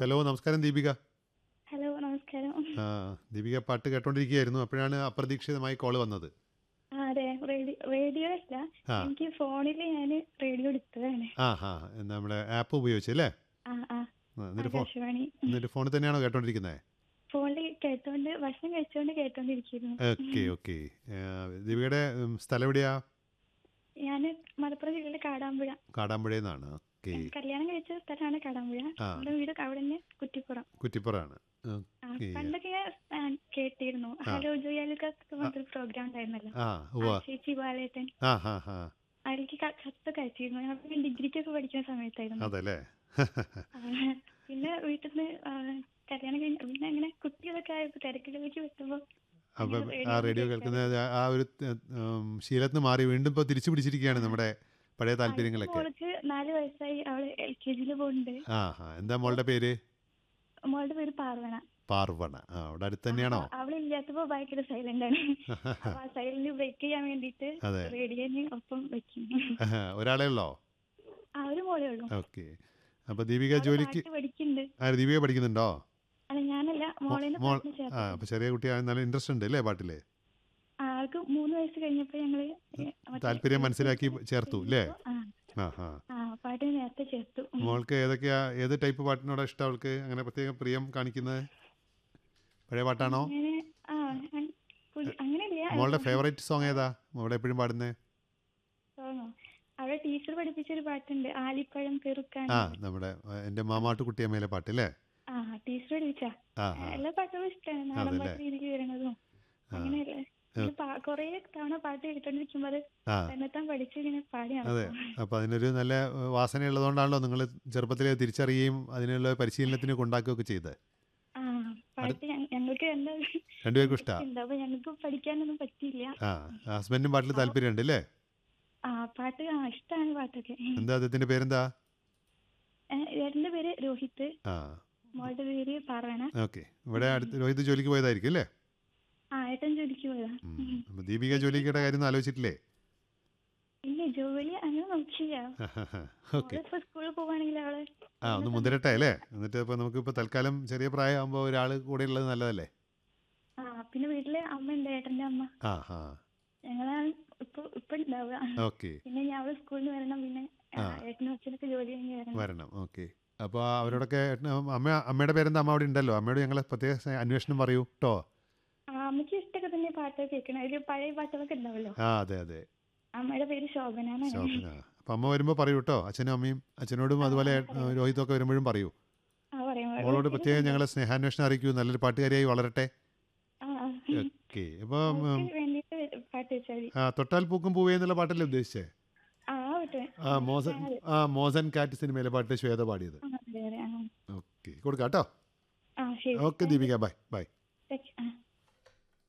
Hello നമസ്കാരം Deepika hello നമസ്കാരം ആ ദീപിക പാട്ട് കേട്ടോണ്ടിരിക്കുകയായിരുന്നു അപ്പോഴാണ് അപ്രതീക്ഷിതമായി കോൾ വന്നത് ആ അതെ റേഡിയോ റേഡിയോ അല്ല ആ. എനിക്ക് ഫോണിൽ ഞാൻ റേഡിയോ എടുത്തതാണ് ആ ഹാ നമ്മുടെ ആപ്പ് ഉപയോഗിച്ച് അല്ലേ ആ ആ ആ, എന്നിട്ട് ഫോൺ ആകാശവാണി എന്നിട്ട് ഫോണിൽ തന്നെയാണോ കേട്ടോണ്ടിരിക്കുന്നത് ഫോണിൽ കേട്ടോണ്ട് ഭക്ഷണം കഴിച്ചോണ്ട് കേട്ടോണ്ടിരിക്കുന്നു ഓക്കെ ഓക്കെ ദീപികയുടെ ഉം, സ്ഥലം എവിടെയാ ഞാൻ മലപ്പുറം ജില്ലയിലെ കാടാമ്പുഴ കാടാമ്പുഴയെന്നാണ് ഓക്കെ കല്യാണം കഴിച്ച സ്ഥലമാണ് കാടാമ്പുഴ ആ. നമ്മുടെ വീട് അവിടെ തന്നെ കുറ്റിപ്പുറം കുറ്റിപ്പുറമാണ് ആ, ഓക്കെ പണ്ടൊക്കെ ഞാൻ ആ, കേട്ടിരുന്നു ഹലോ ജോയാലുക്കൊക്കെ പറഞ്ഞൊരു പ്രോഗ്രാം ഉണ്ടായിരുന്നല്ലോ ആ ഉവ്വ ആ, ചേച്ചി ബാലേട്ടൻ ആ ഹാ ഹാ അതിലേക്ക് ക- കത്തൊക്കെ അയച്ചിരുന്നു ഞാൻ ഡിഗ്രിക്കൊക്കെ പഠിക്കുന്ന സമയത്തായിരുന്നു അതല്ലേ ആ, പിന്നെ വീട്ടിൽ നിന്ന് കല്യാണം കഴിഞ്ഞ പിന്നെ അങ്ങനെ കുട്ടികളൊക്കെ ആയപ്പോ തിരക്കിലേക്ക് വെക്കുമ്പോ അപ്പം അങ്ങനെ ആ radio റേഡിയോ കേൾക്കാൻ. കേൾക്കുന്ന ആ ഒരു ഉം, ശീലത്തിന് മാറി വീണ്ടും ഇപ്പോൾ തിരിച്ചു പിടിച്ചിരിക്കുകയാണ് നമ്മുടെ പഴയ ആ, താല്പര്യങ്ങളൊക്കെ മോൾക്ക് നാല് വയസ്സായി അവള് എൽ കെ ജിയിൽ പോകുന്നുണ്ട് ആ ഹാ എന്താ മോളുടെ പേര് മോളുടെ പേര് പാർവണ പാർവണ ആ അവിടെ അടുത്ത് തന്നെയാണോ അപ്പൊ അവളില്ലാത്തപ്പോ ഭയങ്കര സൈലന്റ് ആണ് അപ്പൊ ആ സൈലന്റ് ബ്രേക്ക് ചെയ്യാൻ വേണ്ടിട്ട് അതെ. റേഡിയോന് ഒപ്പം വെക്കും ഒരാളേ ഉള്ളോ ആ ഒരു മോളേ ഉള്ളൂ ഓക്കെ അപ്പൊ ദീപിക അവള് ജോലിക്ക് പാട്ട് പഠിക്കുന്നുണ്ട് ആ ദീപിക പഠിക്കുന്നുണ്ടോ അല്ല ഞാനല്ല മോളേനെ മോൾ പാട്ടിന് ആ ചേർത്തു അപ്പൊ ചെറിയ കുട്ടിയാണ് നല്ല ഇൻട്രസ്റ്റ് ഉണ്ട് അല്ലേ പാട്ടില് ആൾക്ക് മൂന്ന് വയസ്സ് കഴിഞ്ഞപ്പോ ഞങ്ങള് ഏ, മറ്റേ താല്പര്യം മനസ്സിലാക്കി ചേർത്തു അല്ലേ ആ ആ ആ ആ പാട്ടിന് നേരത്തെ ചേർത്തു മോൾക്ക് ഏതൊക്കെയാ ഏത് ടൈപ്പ് പാട്ടിനോടാ ഇഷ്ടം അവൾക്ക് അങ്ങനെ പ്രത്യേകം പ്രിയം കാണിക്കുന്നത് പഴയ പാട്ടാണോ അങ്ങനെ ആ അൻ- പുതി- അങ്ങനെയില്ല മോളുടെ ഫേവറേറ്റ് സോങ് ഏതാ മോളുടെ എപ്പോഴും പാടുന്നത് സോങ്ങോ അവിടെ ടീച്ചർ പഠിപ്പിച്ചൊരു പാട്ടുണ്ട് ആലിപ്പഴം പെറുക്കാൻ ആ നമ്മുടെ ആ, എൻ്റെ മാമാട്ട് കുട്ടിയമ്മയിലെ പാട്ട് അല്ലേ ആ ടീച്ചർ പഠിപ്പിച്ച ആ ആ എല്ലാ പാട്ടുകളും ഇഷ്ടമാണ് നാടൻ അതല്ലേ? പാട്ട് രീതിക്ക് വരുന്നതും ആ. അങ്ങനെയല്ലേ ഇത് പാ- കുറേ തവണ പാട്ട് കേട്ടോണ്ടിരിക്കുമ്പോ അത് ആ തന്നെത്താൻ പഠിച്ച് ഇങ്ങനെ പാടി അതെ നടക്കും. അപ്പോൾ അതിനൊരു നല്ല ഏഹ്, വാസനയുള്ളതുകൊണ്ടാണല്ലോ നിങ്ങൾ ചെറുപ്പത്തിലെ തിരിച്ചറിയുകയും അതിനുള്ള പരിശീലനത്തിന് കൊണ്ടാക്കുകയൊക്കെ ചെയ്തത് ആ പാട്ട് ഞ- ഞങ്ങൾക്ക് എന്താ രണ്ടുപേർക്കും ഇഷ്ടമാണ് ഉണ്ട് അപ്പൊ ഞങ്ങൾക്ക് പഠിക്കാനൊന്നും പറ്റിയില്ല ആ ഹസ്ബൻഡും പാട്ടിൽ താല്പര്യമുണ്ട് അല്ലേ ആ പാട്ട് ആ ഇഷ്ടമാണ് പാട്ടൊക്കെ എന്താ അദ്ദേഹത്തിൻ്റെ പേരെന്താ ഏ, ഏട്ടന്റെ പേര് രോഹിത് ആ മോളുടെ പേര് പാർവണ ഓക്കെ ഇവിടെ അടുത്ത് രോഹിത് ജോലിക്ക് പോയതായിരിക്കും അല്ലേ ആ ഏട്ടൻ ജോലിക്ക് പോയതാ ഉം. അപ്പോൾ ദീപിക ജോലിയുടെ കാര്യം ഒന്നും ആലോചിച്ചിട്ടില്ലേ ഇല്ല ജോലി അങ്ങനെ നോക്കിയില്ല ഓക്കെ ഇപ്പൊ സ്കൂളിൽ പോവാണെങ്കിൽ അവള് ആ ഒന്ന് മുതിരട്ടെ അല്ലേ എന്നിട്ട് ഇപ്പോൾ നമുക്കിപ്പോൾ തൽക്കാലം ചെറിയ പ്രായമാകുമ്പോൾ ഒരാൾ കൂടെ ഉള്ളത് നല്ലതല്ലേ ആ പിന്നെ വീട്ടില് അമ്മ ഉണ്ട് ഏട്ടന്റെ അമ്മ ആ ആ ഞങ്ങളാണ് ഇപ്പൊ ഇപ്പൊ ഉണ്ടാവുക ഓക്കെ പിന്നെ ഞാൻ അവള് സ്കൂളിൽ നിന്ന് വരണം പിന്നെ ആ, ഏട്ടനും അച്ഛനൊക്കെ ജോലി കഴിഞ്ഞ് വരണം വരണം ഓക്കെ അപ്പോൾ അവരോടൊക്കെ ഏട്ടന് അമ്മ അമ്മയുടെ പേരെന്താ അമ്മ അവിടെ ഉണ്ടല്ലോ അമ്മയോട് ഞങ്ങളെ പ്രത്യേക സ്നേ- അന്വേഷണം പറയൂ കേട്ടോ ആ അമ്മയ്ക്ക് ഇഷ്ടമൊക്കെ തന്നെ പാട്ടൊക്കെ കേൾക്കണം അതില് പഴയ പാട്ടുകളൊക്കെ ഉണ്ടാവല്ലോ ആ അതെ അതെ അമ്മയുടെ പേര് ശോഭന എന്നാണ്. ശോഭന അപ്പം അമ്മ വരുമ്പോൾ പറയൂ കേട്ടോ അച്ഛനും അമ്മയും അച്ഛനോടും അതുപോലെ ഏ- രോഹിതും ഒക്കെ വരുമ്പോഴും പറയൂ ആ പറയാം പറയാം. മോളോട് പ്രത്യേകം ഞങ്ങളെ സ്നേഹാന്വേഷണം അറിയിക്കൂ നല്ലൊരു പാട്ടുകാരിയായി വളരട്ടെ ആ, ആ. ഓക്കെ അപ്പം അവൾക്ക് വേണ്ടിയിട്ട് പാട്ട് വെച്ചാൽ മതി ആ തൊട്ടാൽ പൂക്കും പൂവേ എന്നുള്ള പാട്ടല്ലേ ഉദ്ദേശിച്ചേ ആ പാട്ട് ആ മോസൻ ആ മോസൻ കാറ്റ് സിനിമയിലെ പാട്ട് ശ്വേത പാടിയത് ആ, അതെ, അതെ, ആ. ഓക്കെ കൊടുക്കാം കേട്ടോ ആ ശരി ഓക്കെ ദീപിക ബൈ ബൈ